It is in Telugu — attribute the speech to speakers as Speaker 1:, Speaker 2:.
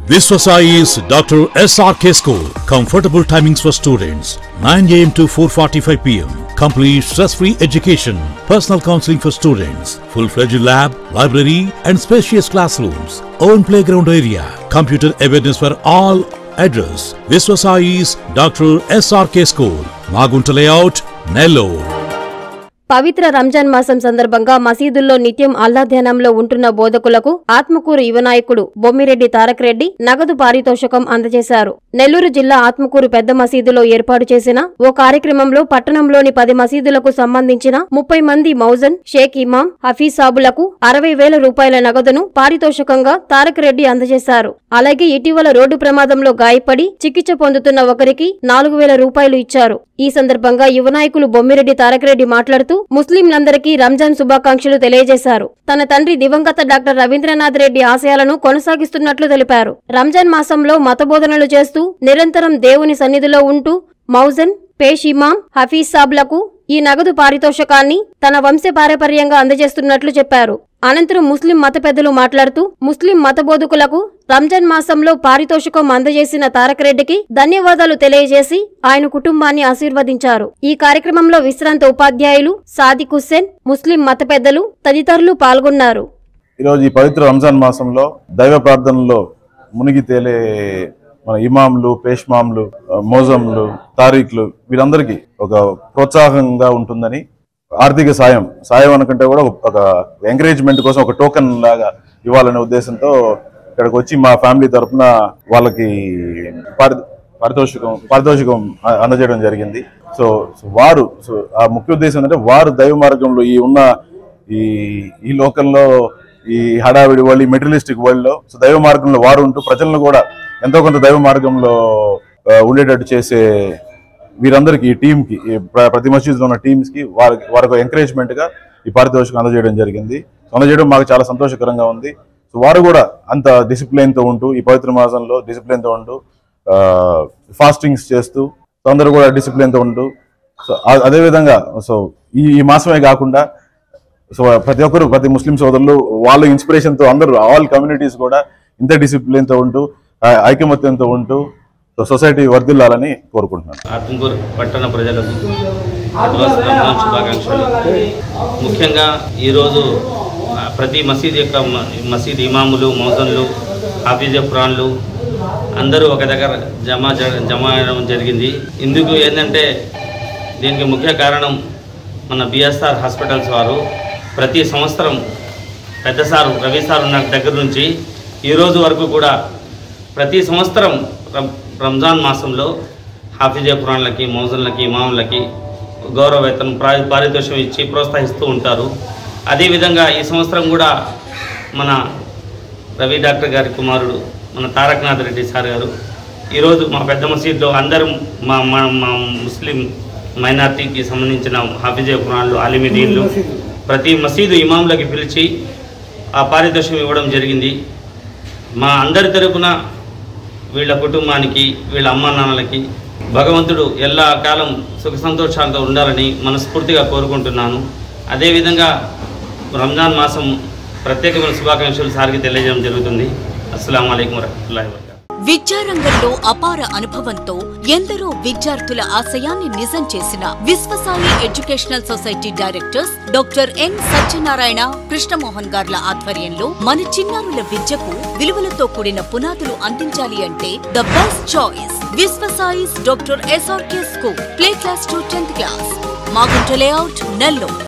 Speaker 1: Viswasai is Dr. SRK School. Comfortable timings for students 9 am to 4:45 pm. Complete stress-free education. Personal counseling for students. Full-fledged lab, library, and spacious classrooms. Own playground area. Computer awareness for all. Address: Viswasai is Dr. SRK School. Magunta Layout, Nellore.
Speaker 2: పవిత్ర రంజాన్ మాసం సందర్భంగా మసీదుల్లో నిత్యం అల్లాధ్యానంలో ఉంటున్న బోధకులకు ఆత్మకూరు యువనాయకుడు బొమ్మిరెడ్డి తారక్ రెడ్డి నగదు పారితోషకం అందజేశారు నెల్లూరు జిల్లా ఆత్మకూరు పెద్ద మసీదులో ఏర్పాటు చేసిన ఓ కార్యక్రమంలో పట్టణంలోని పది మసీదులకు సంబంధించిన ముప్పై మంది మౌజన్ షేక్ ఇమాం హఫీజ్ సాబులకు అరవై వేల రూపాయల నగదును పారితోషకంగా తారక్ రెడ్డి అందజేశారు అలాగే ఇటీవల రోడ్డు ప్రమాదంలో గాయపడి చికిత్స పొందుతున్న ఒకరికి నాలుగు వేల రూపాయలు ఇచ్చారు ఈ సందర్భంగా యువనాయకులు బొమ్మిరెడ్డి తారక్ రెడ్డి మాట్లాడుతూ ముస్లింలందరికీ రంజాన్ శుభాకాంక్షలు తెలియజేశారు తన తండ్రి దివంగత డాక్టర్ రవీంద్రనాథ్ రెడ్డి ఆశయాలను కొనసాగిస్తున్నట్లు తెలిపారు రంజాన్ మాసంలో మతబోధనలు చేస్తూ నిరంతరం దేవుని సన్నిధిలో ఉంటూ మౌజన్ పేష్ ఇమాం హఫీజ్ సాబ్లకు ఈ నగదు పారితోషకాన్ని తన వంశ పారపర్యంగా అందజేస్తున్నట్లు చెప్పారు అనంతరం ముస్లిం మత పెద్దలు మాట్లాడుతూ ముస్లిం మత బోధకులకు రంజాన్ మాసంలో పారితోషికం అందజేసిన తారక రెడ్డికి ధన్యవాదాలు తెలియజేసి ఆయన కుటుంబాన్ని ఆశీర్వదించారు ఈ కార్యక్రమంలో విశ్రాంత ఉపాధ్యాయులు సాదిక్ హుస్సేన్ ముస్లిం మత పెద్దలు తదితరులు పాల్గొన్నారు
Speaker 3: ఈరోజు ఈ పవిత్ర రంజాన్ మాసంలో దైవ ప్రార్థనలో మునిగి తేలే మన ఇమాంలు పేష్మాంలు మోజంలు తారీఖులు వీరందరికీ ఒక ప్రోత్సాహంగా ఉంటుందని ఆర్థిక సాయం సాయం అనుకుంటే కూడా ఒక ఎంకరేజ్మెంట్ కోసం ఒక టోకెన్ లాగా ఇవ్వాలనే ఉద్దేశంతో ఇక్కడికి వచ్చి మా ఫ్యామిలీ తరఫున వాళ్ళకి పారి- పారితోషికం పారితోషికం అ- అందజేయడం జరిగింది సో సో వారు సో ఆ ముఖ్య ఉద్దేశం ఏంటంటే వారు దైవ మార్గంలో ఈ ఉన్న ఈ ఈ లోకల్లో ఈ హడావిడి వరల్డ్ ఈ మెటీరియలిస్టిక్ వరల్డ్ లో సో దైవ మార్గంలో వారు ఉంటూ ప్రజలను కూడా ఎంతో కొంత దైవ మార్గంలో ఆ, ఉండేటట్టు చేసే వీరందరికీ ఈ టీమ్ కి ఈ ప్ర- ప్రతి మసీదులో ఉన్న టీమ్స్ కి వారికి వారికి ఎంకరేజ్మెంట్ గా ఈ పారితోషికం అందజేయడం జరిగింది సో అందజేయడం మాకు చాలా సంతోషకరంగా ఉంది సో వారు కూడా అంత డిసిప్లిన్ తో ఉంటూ ఈ పవిత్ర మాసంలో డిసిప్లిన్ తో ఉంటూ ఫాస్టింగ్స్ చేస్తూ సో అందరూ కూడా డిసిప్లిన్ తో ఉంటూ సో ఆ- అదే విధంగా సో ఈ ఈ మాసమే కాకుండా సో ప్రతి ఒక్కరు ప్రతి ముస్లిం సోదరులు వాళ్ళ ఇన్స్పిరేషన్ తో అందరూ ఆల్ కమ్యూనిటీస్ కూడా ఇంత డిసిప్లిన్ తో ఉంటూ ఆ, ఐకమత్యంతో ఉంటూ సో సొసైటీ వర్ధిల్లాలని కోరుకుంటున్నాను
Speaker 4: ఆత్మకూరు పట్టణ ప్రజలకు అడ్వాన్స్ రంజాన్ శుభాకాంక్షలు ముఖ్యంగా ఈరోజు ఆ, ప్రతి మసీద్ యొక్క మ- మసీద్ ఇమాములు మౌజన్లు హాఫీజ ఖురాన్లు అందరూ ఒక దగ్గర జమ జ- జమ అయ్యడం జరిగింది ఇందుకు ఏంటంటే దీనికి ముఖ్య కారణం మన బిఎస్ఆర్ హాస్పిటల్స్ వారు ప్రతి సంవత్సరం పెద్ద సారు రవి సార్ ఉన్న దగ్గర నుంచి ఈ రోజు వరకు కూడా ప్రతి సంవత్సరం రం- రంజాన్ మాసంలో హాఫీజే ఖురాన్లకి మౌజన్లకి ఇమాములకి గౌరవ వేతనం ప్రా పారితోషికం ఇచ్చి ప్రోత్సహిస్తూ ఉంటారు అదేవిధంగా ఈ సంవత్సరం కూడా మన రవి డాక్టర్ గారి కుమారుడు మన తారకనాథ్ రెడ్డి సార్ గారు ఈరోజు మా పెద్ద మసీద్లో అందరూ మా మా మా ముస్లిం మైనార్టీకి సంబంధించిన హాఫీజే ఖురాన్లు అలిమిదీన్లు ప్రతి మసీదు ఇమాంలకి పిలిచి ఆ పారితోషికం ఇవ్వడం జరిగింది మా అందరి తరపున వీళ్ళ కుటుంబానికి వీళ్ళ అమ్మా నాన్నలకి భగవంతుడు ఎల్లా కాలం సుఖ సంతోషాలతో ఉండాలని మనస్ఫూర్తిగా కోరుకుంటున్నాను అదేవిధంగా రంజాన్ మాసం ప్రత్యేకమైన శుభాకాంక్షలు సార్కి తెలియజేయడం జరుగుతుంది అస్సలం అయికం వరహతుల్లాhi వబరకాతుహు
Speaker 5: విద్యారంగంలో అపార అనుభవంతో ఎందరో విద్యార్థుల ఆశయాన్ని నిజం చేసిన Viswasai educational society directors doctor N Satyanarayana Krishnamohan గార్ల ఆధ్వర్యంలో మన చిన్నారుల విద్యకు విలువలతో కూడిన పునాదులు అందించాలి అంటే ద బెస్ట్ చాయిస్ విశ్వసాయిస్ doctor SRK school play class to tenth class Magunta layout Nellore